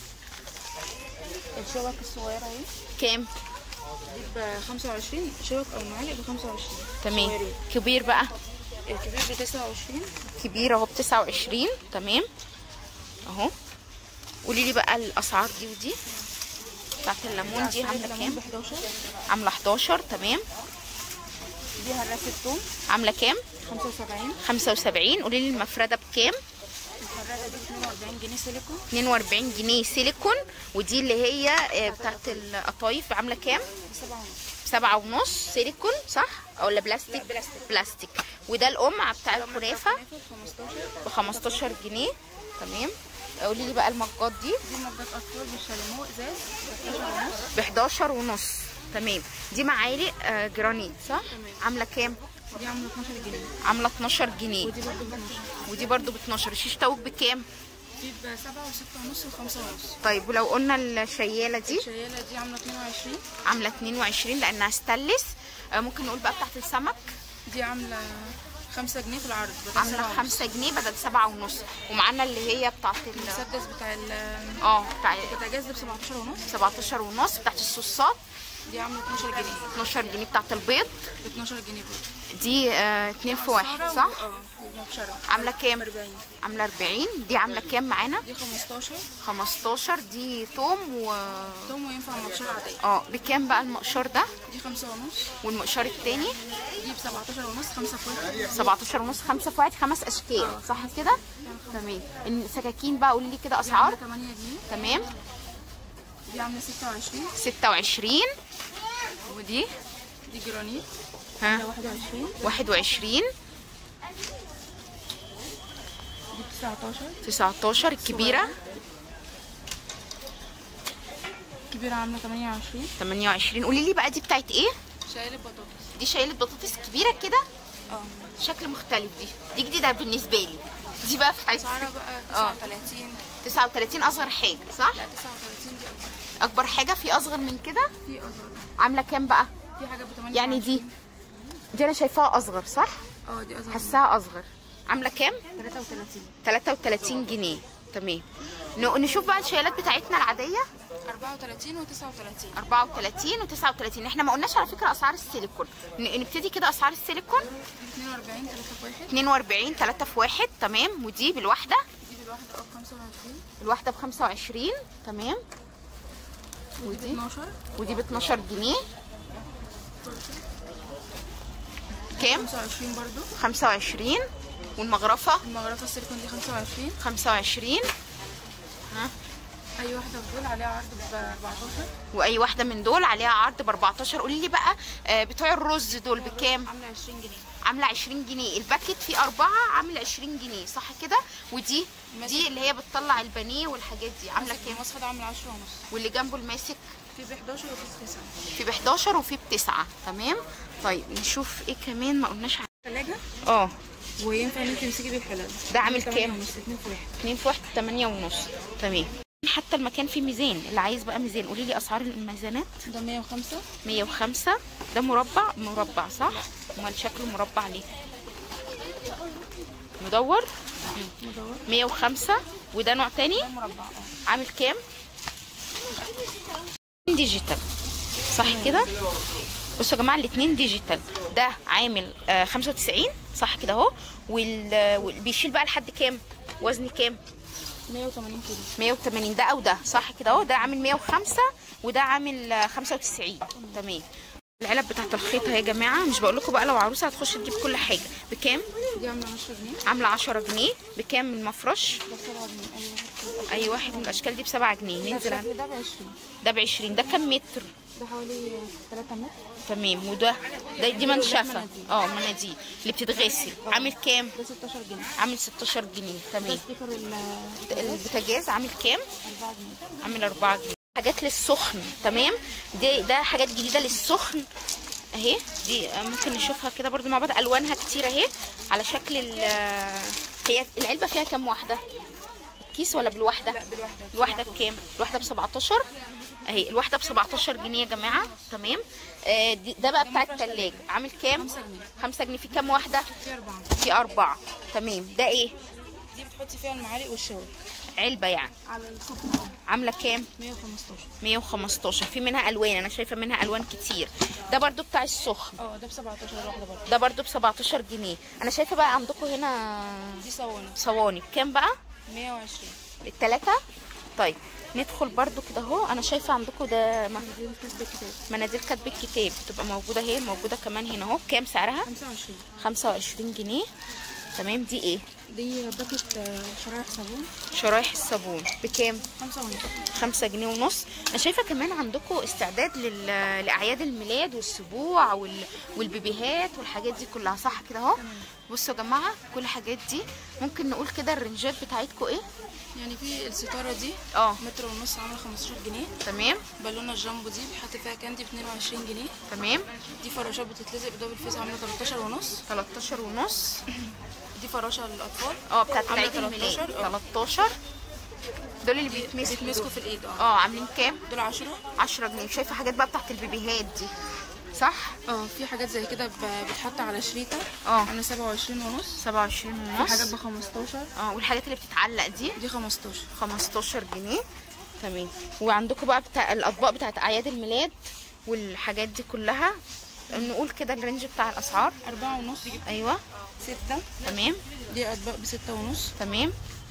الشوك الصغيره اهي كام دي ب 25 شوك او معالق ب 25 تمام صغيرين. كبير بقى الكبير ب 29 كبير اهو ب 29 تمام اهو قولي لي بقى الاسعار دي ودي بتاعت الليمون دي عامله ب كام 11 عامله 11 تمام دي هراسه ثوم عامله كام 75 75 قولي لي المفرده بكام الحراقه دي 42 جنيه سيليكون 42 جنيه سيليكون ودي اللي هي آه، بتاعت القطايف عامله كام ب 7 ونص سبعة ونص سيليكون صح او ولا بلاستيك لا، بلاستيك. بلاستيك وده القمع بتاع الكنافه ب 15 ب 15 جنيه تمام قولي لي بقى المجات دي دي مجات اطفال بالشاليمو ازاز ب 11 ونص ب 11 ونص تمام دي معالق آه، جرانيت صح عامله كام دي عامله 12 جنيه عامله 12 جنيه ودي برضه ب 12 ودي برضو ب 12 شيش طاووق بكام دي ب 7 و6 ونص و5 ونص طيب ولو قلنا الشياله دي الشياله دي عامله 22 عامله 22 لانها ستانلس آه، ممكن نقول بقى بتاعت السمك دي عامله 5 جنيه في العرض بدل عامله 7 ونص. 5 جنيه بدل 7 ونص ومعانا اللي هي بتاعت ال المسدس بتاع ال اه بتاع البوتاجاز ده ب 17 ونص 17 ونص بتاعت الصوصات دي عامله 12 جنيه 12 جنيه بتاعت البيض ب 12 جنيه برضه دي آه، اتنين في واحد صح اه ومبشره عامله كام 40 عامله 40 دي عامله كام معانا دي 15 15 دي توم و توم وينفع مبشره عاديه اه بكام بقى المقشار ده دي 5 ونص والمقشار التاني دي ب 17 ونص 5 في واحد 17 ونص 5 في واحد خمس اشكال صح كده تمام السكاكين بقى قولي لي كده اسعار دي 8 جنيه تمام دي عامله 26 26 ودي دي جرانيت ها عامله 21 21 دي ب 19 19 الكبيره الكبيره عامله 28 28 قولي لي بقى دي بتاعت ايه شايله بطاطس دي شايله بطاطس كبيره كده اه شكل مختلف دي دي جديده بالنسبه لي دي بقى في اسعارها بقى اه. 39 39 اصغر حاجه صح لا 39 دي اكتر اكبر حاجه في اصغر من كده في اصغر عامله كام بقى في حاجه ب 8 يعني دي دي انا شايفاها اصغر صح اه دي اصغر حاساها اصغر عامله كام 33 33 جنيه تمام ن- نشوف بقى الشيلات بتاعتنا العاديه 34 و39 34 و39 احنا ما قلناش على فكره اسعار السيليكون ن- نبتدي كده اسعار السيليكون 42 3 في 1 42 3 في 1 تمام ودي بالواحده دي بالواحده اه ب 25 الواحده ب 25 تمام ودي ب 12 ودي ب 12 جنيه كام 25 برضو 25 والمغرفه المغرفه السيليكون دي 25 25 ها اي اي واحده في دول عليها عرض ب 14 واي واحده من دول عليها عرض ب 14 قولي لي بقى آه، بتوع الرز دول بكام عامله 20 جنيه عامله 20 جنيه الباكت فيه أربعة عامل 20 جنيه صح كده ودي دي اللي هي بتطلع البانيه والحاجات دي عامله كام المصفى ده عامل 10 ونص واللي جنبه الماسك في ب 11 وفي ب 9 في ب 11 وفي ب 9 تمام طيب نشوف ايه كمان ما قلناش عليه. ثلاجه اه وينفع ان انت تمسكي بيه الحلال ده عامل كام؟ ونص 2 في 1 2 في 1 8 ونص تمام حتى المكان فيه ميزان اللي عايز بقى ميزان قولي لي اسعار الميزانات ده 105 105 ده مربع مربع صح امال شكله مربع ليه مدور مدور 105 وده نوع تاني ده مربع اه عامل كام ديجيتال صح كده بصوا يا جماعه الاثنين ديجيتال ده عامل آه 95 صح كده اهو وال... وال- بيشيل بقى لحد كام وزن كام 180 كيلو 180 ده او ده صح كده اهو ده عامل 105 وده عامل آه، 95 تمام العلب بتاعت الخيط اهي يا جماعه مش بقول لكم بقى لو عروسه هتخش تجيب كل حاجه بكام دي عامله 10 جنيه عامله 10 جنيه بكام المفرش ده 7 جنيه اي واحد اي واحد من الاشكال دي ب 7 جنيه ننزل على ده ب 20 ده ب 20 ده كام متر ده حوالي 3 متر تمام وده ده دي منشفه اه مناديل اللي بتتغسل عامل كام ده 16 جنيه عامل 16 جنيه ده تمام ستيكر ال البوتاجاز عامل كام 4 جنيه عامل 4 جنيه حاجات للسخن تمام دي ده حاجات جديده للسخن اهي دي آه، ممكن نشوفها كده برضو مع بعض الوانها كتير اهي على شكل ال هي العلبه فيها كام واحده كيس ولا بالواحده لا بالواحده الواحده بكام الواحده ب 17 اهي الواحده ب 17 جنيه يا جماعه تمام آه دي- ده بقى بتاع التلاجة عامل كام 5 جنيه 5 جنيه في كام واحده في 4 في أربعة تمام ده ايه دي بتحطي فيها المعالق والشاور علبة يعني على السفرة اه عاملة كام 115 115 في منها ألوان أنا شايفة منها ألوان كتير ده برضو بتاع السخن اه ده ب 17 واحده برضه ده برضو ب 17 جنيه أنا شايفة بقى عندكم هنا دي صواني صواني بكام بقى 120 التلاتة طيب ندخل برضو كده اهو انا شايفه عندكم ده م- دي كاتبه كتاب مناديل كاتب الكتاب بتبقى موجوده اهي موجوده كمان هنا اهو كام سعرها 25 25 جنيه تمام دي ايه دي باكت آه، شرايح صابون شرايح الصابون بكام 5 ونص خمسة جنيه ونص انا شايفه كمان عندكم استعداد لل... لاعياد الميلاد والسبوع وال... والبيبيهات والحاجات دي كلها صح كده اهو بصوا يا جماعه كل الحاجات دي ممكن نقول كده الرنجات بتاعتكم ايه يعني في الستاره دي اه متر ونص عامله 15 جنيه تمام بالونه الجامبو دي بيتحط فيها كاندي ب 22 جنيه تمام دي فراشات بتتلزق بدبل فيس عامله 13 ونص 13 ونص دي فراشه للاطفال اه بتاعت عاملة عيد الميلاد 13 اه. 13 دول اللي بيتمسكوا بيتمسكوا دول. في الايد اه اه عاملين كام دول 10 10 جنيه شايفه حاجات بقى بتاعت البيبيهات دي صح اه في حاجات زي كده ب- بتحط على شريطه اه عامله 27 ونص 27 في حاجات ونص ب 15 اه والحاجات اللي بتتعلق دي دي 15 15 جنيه تمام وعندكم بقى بتاع الاطباق بتاعت اعياد الميلاد والحاجات دي كلها نقول كده الرينج بتاع الاسعار 4 ونص ايوه 6 تمام دي اطباق ب 6 ونص تمام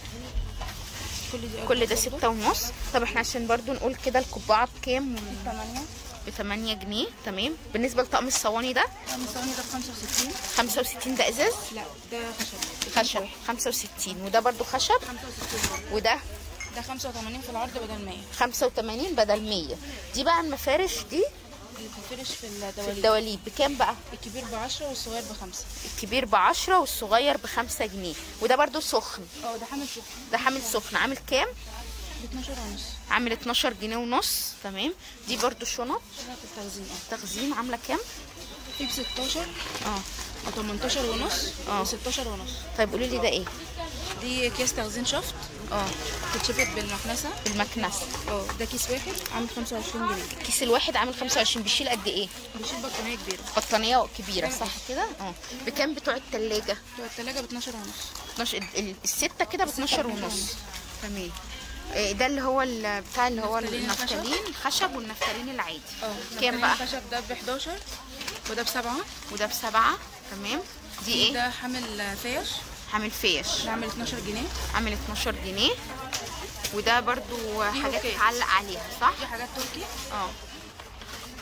كل دي أطباق كل ده برضو. ستة ونص طب احنا عشان برضو نقول كده القبعة بكام 8 ب 8 جنيه تمام بالنسبة لطقم الصواني ده الثاني ده ب 65 65 ده ازاز لا ده خشب خشب 65 وده برضو خشب 65 برضه. وده ده 85 في العرض بدل 100 85 بدل 100 دي بقى المفارش دي اللي بتفرش في في الدواليب الدواليب بكام بقى الكبير ب 10 والصغير ب 5 الكبير ب 10 والصغير ب 5 جنيه وده برضو سخن اه ده حامل سخن ده حامل سخن عامل كام ب 12 ونص عامل 12 جنيه ونص تمام دي برضو شنط شنط التخزين اه تخزين عامله كام في ب 16 اه و 18 ونص اه. و 16 ونص طيب قولي لي ده ايه دي كيس تخزين شفط اه بتتشفط بالمكنسه المكنسه اه ده كيس واحد عامل 25 جنيه الكيس الواحد عامل 25 بيشيل قد ايه بيشيل بطانيه كبيره بطانيه كبيره صح كده اه بكام بتوع التلاجة بتوع التلاجة ب 12 ونص 12 ال- ال- الستة كده ب 12 ونص تمام إيه ده اللي هو ال- بتاع اللي هو النفتالين الخشب. النفتالين الخشب والنفتالين العادي اه كام بقى الخشب ده ب 11 وده بسبعة وده بسبعة تمام دي ايه ده حامل فيش عامل فيش ده عامل 12 جنيه عامل 12 جنيه وده برضو حاجات هوكي. تتعلق عليها صح دي حاجات تركي اه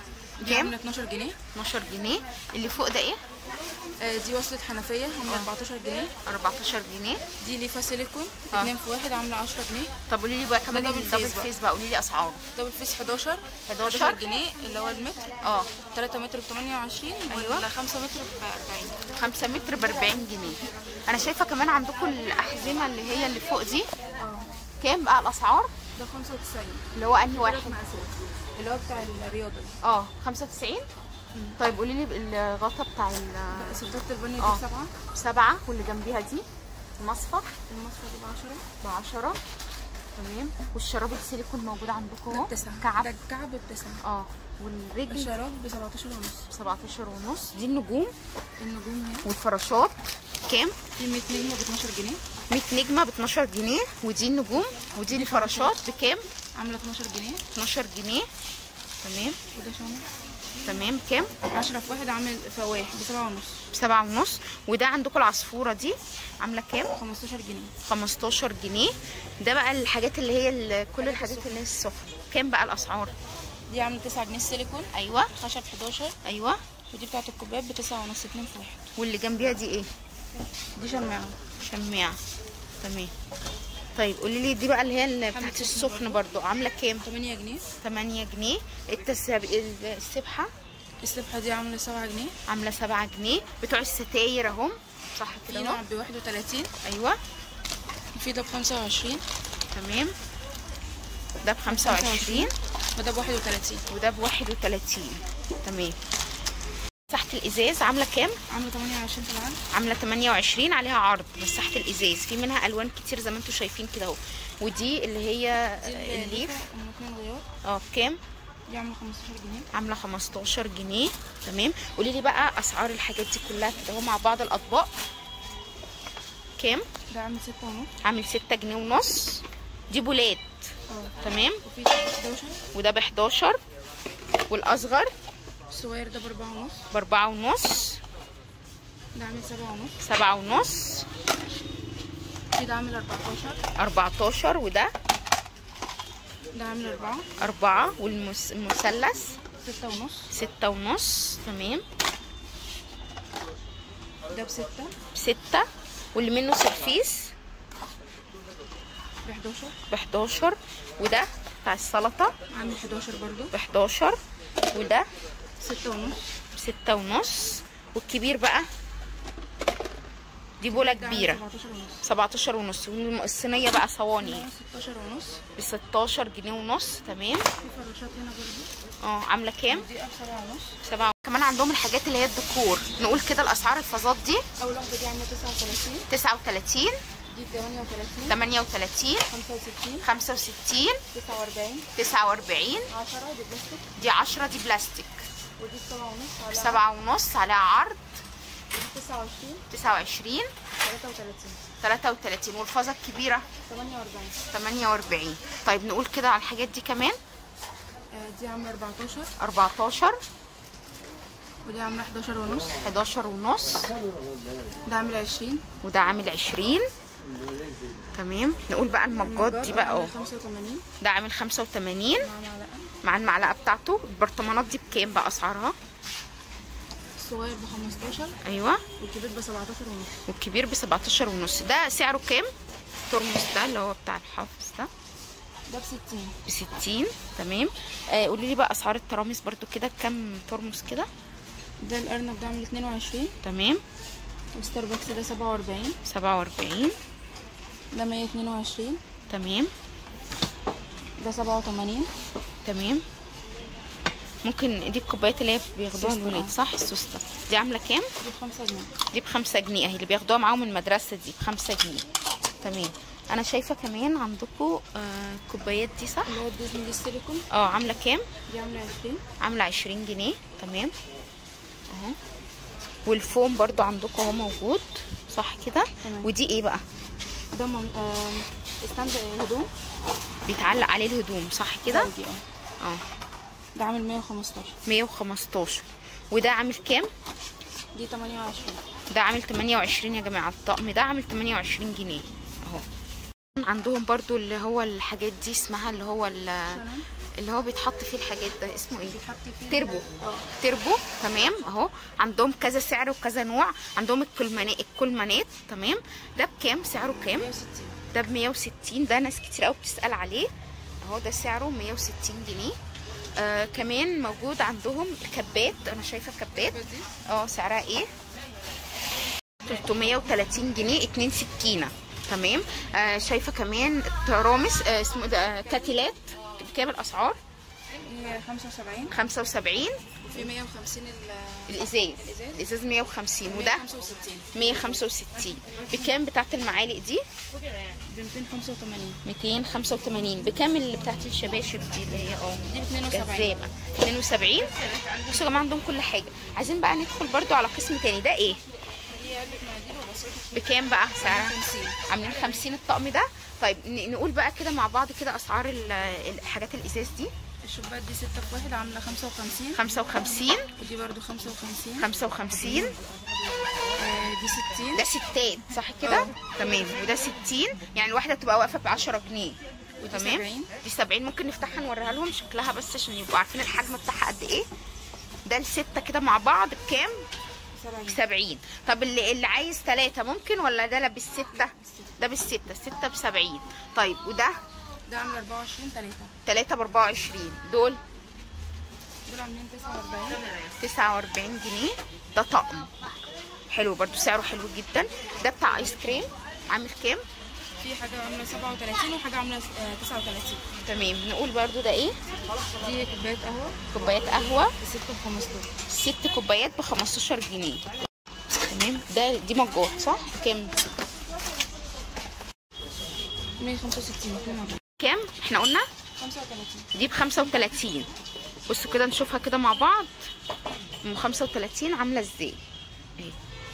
دي كام؟ عامله 12 جنيه 12 جنيه اللي فوق ده ايه آه، دي وصلة حنفية عامله 14 جنيه 14 جنيه دي ليفا سيليكون آه. 2 في 1 عامله 10 جنيه طب قولي لي بقى كمان دبل الدبل فيس بقى. فيس بقى قولي لي اسعاره دبل فيس 11 11 جنيه اللي هو المتر اه 3 متر ب 28 أيوة. ولا 5 متر ب 40 5 متر ب 40 جنيه انا شايفه كمان عندكم الاحزمه اللي هي اللي فوق دي اه كام بقى الاسعار ده 95 اللي هو انهي واحد ثلاث مقاسات اللي هو بتاع الرياضة اه 95 طيب قولي لي الغطا بتاع ال- سلطات البني آه. دي 7 سبعة واللي جنبيها دي المصفى المصفى دي ب 10 ب 10 تمام والشراب السيليكون موجود عندكم اهو بتسعة كعب ده الكعب بتسعة اه والرجل الشراب ب 17 ونص 17 ونص دي النجوم النجوم هنا والفراشات كام في 100 نجمة ب 12 جنيه 100 نجمه ب 12 جنيه ودي النجوم ودي الفراشات بكام عاملة 12 جنيه 12 جنيه تمام وده شامل تمام كام 10 في واحد عامل فواح ب 7 ونص بسبعة ونص وده عندكم العصفوره دي عامله كام 15 جنيه 15 جنيه ده بقى الحاجات اللي هي ال- كل الحاجات اللي هي السخنه كام بقى الاسعار دي عاملة 9 جنيه السيليكون ايوه خشب 11 ايوه ودي بتاعت الكوبايات ب 9 ونص 2 في واحد واللي جنبيها دي ايه دي شماعة شماعه تمام طيب قولي لي دي بقى اللي هي اللي حامل بتاعت سخن السخن برضو عامله كام 8 جنيه 8 جنيه التساب... السبحه السبحة دي عاملة 7 جنيه عامله 7 جنيه بتوع الستاير اهم صح في كده نوع اهو ب 31 ايوه في ده ب 25 تمام ده ب 25 وده ب 31 وده ب 31 تمام تحت الازاز عامله كام عاملة 28 في العالم عامله 28 عليها عرض بس تحت الازاز في منها الوان كتير زي ما انتم شايفين كده اهو ودي اللي هي دي الليف ممكن غيار اه بكام دي عاملة 15 جنيه عامله 15 جنيه تمام قولي لي بقى اسعار الحاجات دي كلها كده اهو مع بعض الاطباق كام ده عامل 6 ونص عامل 6 جنيه ونص دي بولات اه تمام وفي ده ب 11 وده ب 11 والاصغر الصغير ده ب 4 ونص ب 4 ونص ده عامل 7 ونص 7 ونص في ده عامل 14 14 وده ده عامل 4 4 والمثلث 6 ونص 6 ونص تمام ده ب 6 6 واللي منه سرفيس ب 11 ب 11 وده بتاع السلطة عامل 11 برضو ب 11 وده 6 ونص ب 6 ونص والكبير بقى دي بولة ده عامل كبيرة 17 ونص 17 ونص والصينية بقى صواني ده 16 ونص ب 16 جنيه ونص تمام في فراشات هنا برضو اه عاملة كام؟ دي ب 7 ونص سبعة كمان عندهم الحاجات اللي هي الديكور نقول كده الأسعار الفازات دي اول واحده دي عامله 39 39 دي 38 38 65 65 49 49 10 دي بلاستيك دي 10 دي بلاستيك ودي 7 ونص على سبعة ونص عليها عرض دي 29 29 33 33 والفازة الكبيرة 48 48 طيب نقول كده على الحاجات دي كمان آه، دي عامله 14 14 ودي عامله 11 ونص 11 ونص ده عامل 20 وده عامل 20 تمام نقول بقى المجات دي بقى عامل اه 85 ده عامل 85 مع معلقه مع المعلقة بتاعته البرطمانات دي بكام بقى أسعارها الصغير ب 15 أيوه والكبير ب 17 ونص والكبير ب 17 ونص ده سعره كام الترمس ده اللي هو بتاع الحافظ ده ده ب 60 ب 60 تمام آه قولي لي بقى اسعار الترامس برضو كده كام ترمس كده ده الارنب ده عامل 22 تمام وستاربكس ده 47 47 ده 122 تمام ده 87 تمام ممكن دي الكوبايات اللي هي بياخدوها سوستة، الولاد آه. صح السوسته دي عامله كام دي ب 5 جنيه دي بخمسة جنيه اهي اللي بياخدوها معاهم من المدرسه دي بخمسة جنيه تمام انا شايفه كمان عندكم آه الكوبايات دي صح اللي هو الديزني دي السيليكون اه عامله كام دي عامله 20 عامله 20 جنيه تمام اهو والفوم برضو عندكم اهو موجود صح كده تمام. ودي ايه بقى ده مم... آه... ستاند هدوم بيتعلق عليه الهدوم صح كده زوجي، اه اه ده عامل 115 115 وده عامل كام دي 28 ده عامل 28 يا جماعه الطقم ده عامل 28 جنيه اهو عندهم برضو اللي هو الحاجات دي اسمها اللي هو ال- اللي هو بيتحط فيه الحاجات ده اسمه ايه بيتحط فيه تربو اه تربو تمام اهو عندهم كذا سعر وكذا نوع عندهم الكلمانات الكلمانات تمام ده بكام سعره كام 160 ده ب 160 ده ناس كتير قوي بتسال عليه اهو ده سعره 160 جنيه آه كمان موجود عندهم كبات انا شايفه كبات دي اه سعرها ايه 330 جنيه اتنين سكينه تمام آه شايفه كمان ترامس آه اسمه ده آه، كاتلات بكام الاسعار هي 75 75 وفي 150 ال الازاز الإزاز. الازاز 150 وده 165 165 بكام بتاعت المعالق دي ب 285 285 بكام اللي بتاعت الشباشب دي اللي هي اه دي ب 72 جذابه 72 بصوا يا جماعه عندهم كل حاجه عايزين بقى ندخل برضو على قسم تاني ده ايه هي علبة مناديل وبسيط بكام بقى سعرها 50 عاملين 50 الطقم ده طيب ن- نقول بقى كده مع بعض كده اسعار ال- الحاجات الازاز دي الشباك دي 6 في واحد عاملة 55 55 ودي برضو 55 55 آه، دي 60 ده ستات صح كده اه. تمام وده 60 يعني الواحده تبقى واقفه ب 10 جنيه ودي تمام 70. دي 70 ممكن نفتحها نوريها لهم شكلها بس عشان يبقوا عارفين الحجم بتاعها قد ايه ده الستة كده مع بعض بكام؟ 70 70 طب اللي اللي عايز ثلاثة ممكن ولا ده لا بالستة؟ ده بالستة الستة ب 70 طيب وده ده عاملة 24 3 ثلاثة ب 24 دول دول عاملين 49 49 جنيه ده طقم حلو برضو سعره حلو جدا ده بتاع ايس كريم عامل كام؟ في حاجة عاملة 37 وحاجة عاملة آه، 39 تمام نقول برضو ده ايه؟ دي كوباية قهوة كوبايات قهوة 6 ب 15 ست كوبايات ب 15 جنيه تمام ده دي مجات صح؟ كام؟ 165 اتنين مرة. كام؟ احنا قلنا 35 دي ب 35 بصوا كده نشوفها كده مع بعض ام 35 عامله ازاي اهي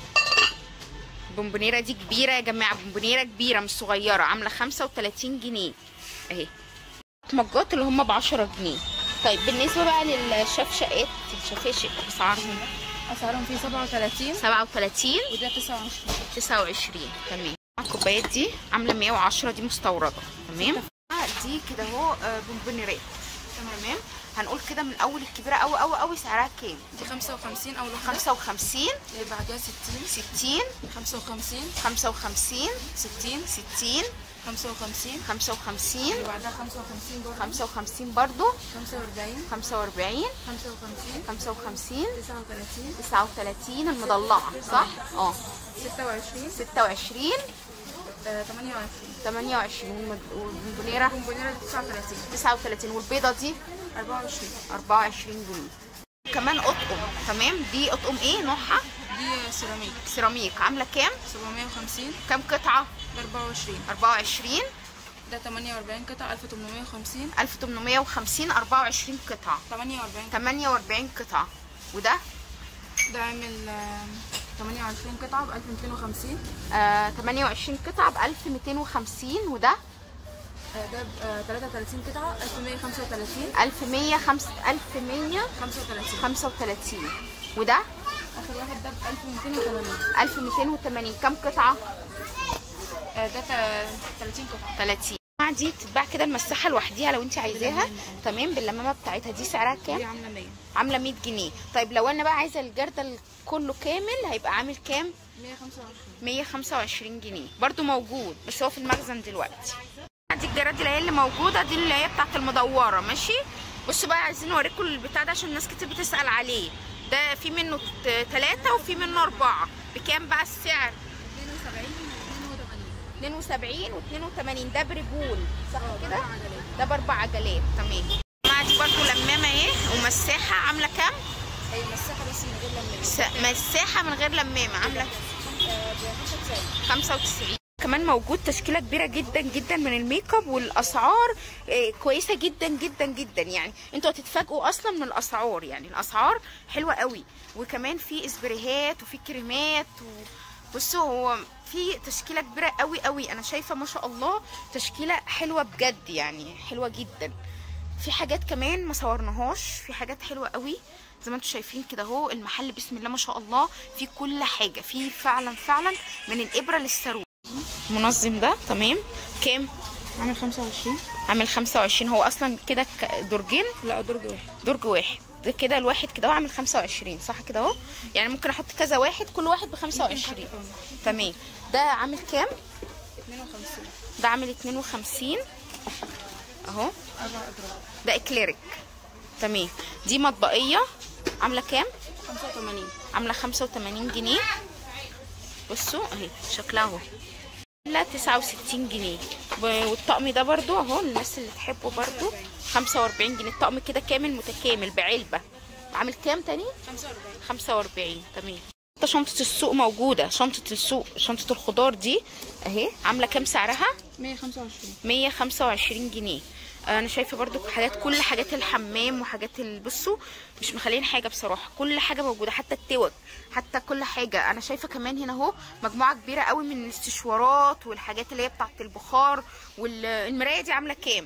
البونبونيره دي كبيره يا جماعه بونبونيره كبيره مش صغيره عامله 35 جنيه اهي مجات اللي هم ب 10 جنيه طيب بالنسبه بقى للشفشقات الشفاشق اسعارهم اسعارهم في 37 37 وده 29 29 تمام الكوبايات دي عامله 110 دي مستورده تمام دي كده اهو آه، بونبونيرات تمام هنقول كده من اول الكبيره قوي قوي قوي سعرها كام دي 55 اول واحدة 55 اللي بعدها 60 60 55 55 60 60 55 55 اللي بعدها 55 برضه 55 برضو 45 45 55 55 39 39 المضلعه صح اه 26 26 آه، 28 28 والمد- والبونبونيره بونبونيرة دي 39 39 والبيضه دي 24 24 جنيه كمان اطقم تمام دي اطقم ايه نوعها دي سيراميك سيراميك عامله كام 750 كام قطعه ده 24 24 ده 48 قطعة 1850 1850 24 قطعه 48 48 قطعه وده ده عامل آه، 28 قطعة ب 1250 آه 28 قطعه ب 1250 وده آه، ده ب آه، 33 قطعة 1135 1105 1135 35 وده آخر واحد ده ب 1280 1280 كام قطعه آه، ده تا- 30 قطعة 30 دي بتتباع كده المساحه لوحديها لو انت عايزاها تمام باللمامه بتاعتها دي سعرها كام دي عاملة 100 عامله 100 جنيه طيب لو انا بقى عايزه الجردل كله كامل هيبقى عامل كام 125 125 جنيه برضو موجود بس هو في المخزن دلوقتي دي الجراد اللي هي اللي موجوده دي اللي هي بتاعت المدوره ماشي بصوا بقى عايزين اوريكم البتاع ده عشان ناس كتير بتسال عليه ده في منه ثلاثة وفي منه أربعة بكام بقى السعر 72 و82 ده برجول صح كده ده باربع عجلات تمام مع دي برضو لمامه اهي ومساحه عامله كام هي مساحة بس من غير لما س- مساحه من غير لمامه عامله ب 95 95 كمان موجود تشكيله كبيره جدا جدا من الميك اب والاسعار آه، كويسه جدا جدا جدا يعني انتوا هتتفاجئوا اصلا من الاسعار يعني الاسعار حلوه قوي وكمان في اسبريهات وفي كريمات و... بصوا هو في تشكيله كبيره قوي قوي انا شايفه ما شاء الله تشكيله حلوه بجد يعني حلوه جدا في حاجات كمان ما صورناهاش في حاجات حلوه قوي زي ما انتم شايفين كده اهو المحل بسم الله ما شاء الله في كل حاجه في فعلا فعلا من الابره للصاروخ المنظم ده تمام كام عامل 25 عامل 25 هو اصلا كده ك- درجين لا درج واحد درج واحد ده كده الواحد كده هو عامل 25 صح كده اهو يعني ممكن احط كذا واحد كل واحد ب 25 تمام ده عامل كام 52 ده عامل 52 اهو اربع اضراب ده اكليريك تمام دي مطبقيه عامله كام 85 عامله 85 جنيه بصوا اهي شكلها اهو لا 69 جنيه و- والطقم ده برضو اهو الناس اللي تحبه برضو 45 جنيه الطقم كده كامل متكامل بعلبه عامل كام تاني 45 45 تمام ده شنطة السوق موجودة شنطة السوق شنطة الخضار دي اهي عاملة كام سعرها 125 125 جنيه انا شايفه برضو حاجات كل حاجات الحمام وحاجات ال- بصوا مش مخلين حاجه بصراحه كل حاجه موجوده حتى التوك حتى كل حاجه انا شايفه كمان هنا اهو مجموعه كبيره قوي من الاستشوارات والحاجات اللي هي بتاعه البخار والمرايه دي عامله كام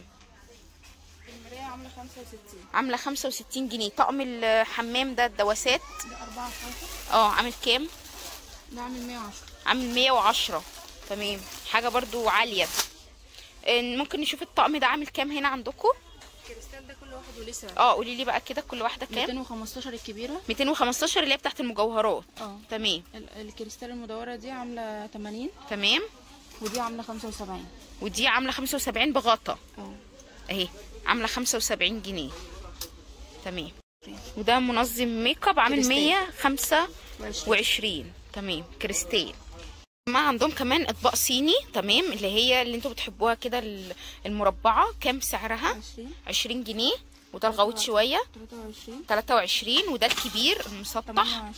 المرايه عامله 65 عامله 65 جنيه طقم الحمام ده الدواسات ده 4 فاصل اه عامل كام ده عامل 110 عامل 110 تمام حاجه برضو عاليه آه، ممكن نشوف الطقم ده عامل كام هنا عندكم الكريستال ده كل واحد وليه سعر اه قولي لي بقى كده كل واحده كام 215 الكبيره 215 اللي هي بتاعت المجوهرات اه تمام ال- الكريستال المدوره دي عامله 80 تمام ودي عامله 75 ودي عامله 75 بغطا اه اهي عامله 75 جنيه تمام وده منظم ميك اب عامل كريستال. 125 وعشرين. تمام كريستال ما عندهم كمان اطباق صيني تمام اللي هي اللي انتوا بتحبوها كده ال- المربعه كام سعرها 20 20 جنيه وده الغويط شويه 23 23 وده الكبير المسطح 28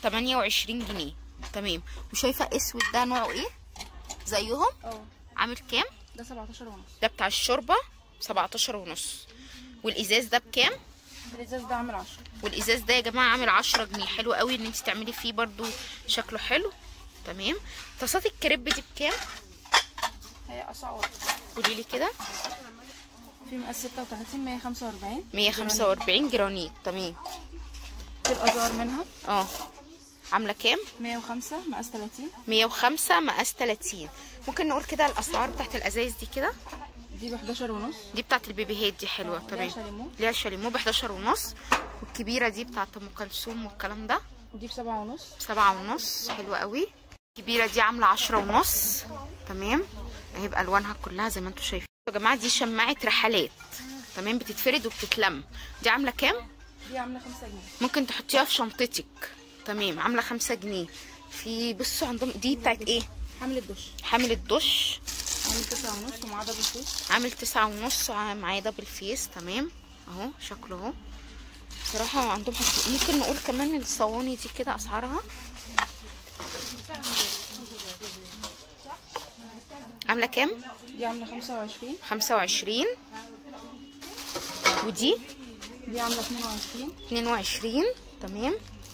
28 جنيه تمام وشايفه اسود ده نوعه ايه زيهم اه عامل كام ده 17 ونص ده بتاع الشوربه 17 ونص والازاز ده بكام الازاز ده عامل 10 والازاز ده يا جماعه عامل 10 جنيه حلو قوي ان انت تعملي فيه برضو شكله حلو تمام طاسات الكريب دي بكام هي اسعار قولي لي كده في مقاس 36 145 145 جرانيت تمام في الازار منها اه عامله كام 105 مقاس 30 105 مقاس 30 ممكن نقول كده الاسعار بتاعت الازايز دي كده دي ب 11 ونص دي بتاعت البيبيهات دي حلوه ليها تمام شاليمو ليها شاليمو ب 11 ونص والكبيره دي بتاعت ام كلثوم والكلام ده ودي ب 7 ونص سبعة ونص حلوة قوي الكبيرة دي عاملة عشرة ونص تمام اهي بألوانها كلها زي ما انتوا شايفين يا جماعة دي شماعة رحلات تمام بتتفرد وبتتلم دي عاملة كام؟ دي عامله 5 جنيه ممكن تحطيها في شنطتك تمام عاملة خمسة جنيه في بصوا عندهم دي بتاعت ايه؟ حامل الدش حامل الدش عامل 9 ونص ومعاه دبل فيس عامل تسعة ونص معاه دبل فيس تمام اهو شكله اهو بصراحة عندهم حاجة ممكن نقول كمان الصواني دي كده اسعارها عاملة كام؟ دي عامله 25 خمسة وعشرين ودي دي عامله 22 اتنين وعشرين تمام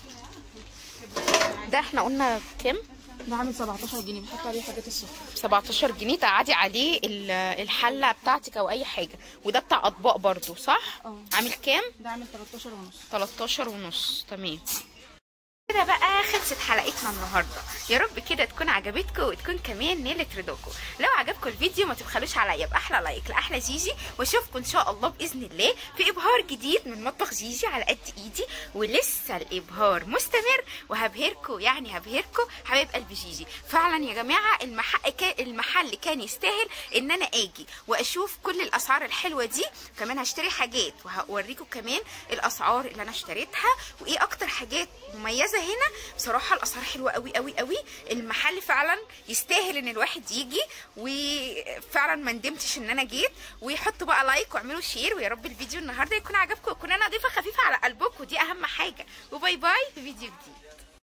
ده احنا قلنا كام؟ ده عامل 17 جنيه بحط عليه حاجات السفر 17 جنيه تقعدي عليه ال- الحلة بتاعتك او اي حاجة وده بتاع اطباق برضو صح؟ اه. عامل كام؟ ده عامل 13 ونص 13 ونص تمام كده بقى خلصت حلقتنا النهارده يا رب كده تكون عجبتكم وتكون كمان نالت رضاكم لو عجبكم الفيديو ما تبخلوش عليا باحلى لايك لاحلى جيجي واشوفكم ان شاء الله باذن الله في ابهار جديد من مطبخ جيجي على قد ايدي ولسه الابهار مستمر وهبهركم يعني هبهركم حبايب قلب جيجي فعلا يا جماعه المحل كان المحل كان يستاهل ان انا اجي واشوف كل الاسعار الحلوه دي كمان هشتري حاجات وهوريكم كمان الاسعار اللي انا اشتريتها وايه اكتر حاجات مميزه هنا بصراحه الاسعار حلوه قوي قوي قوي المحل فعلا يستاهل ان الواحد يجي وفعلا ما ندمتش ان انا جيت وحطوا بقى لايك واعملوا شير ويا رب الفيديو النهارده يكون عجبكم ويكون انا ضيفه خفيفه على قلبكم دي اهم حاجه وباي باي في فيديو جديد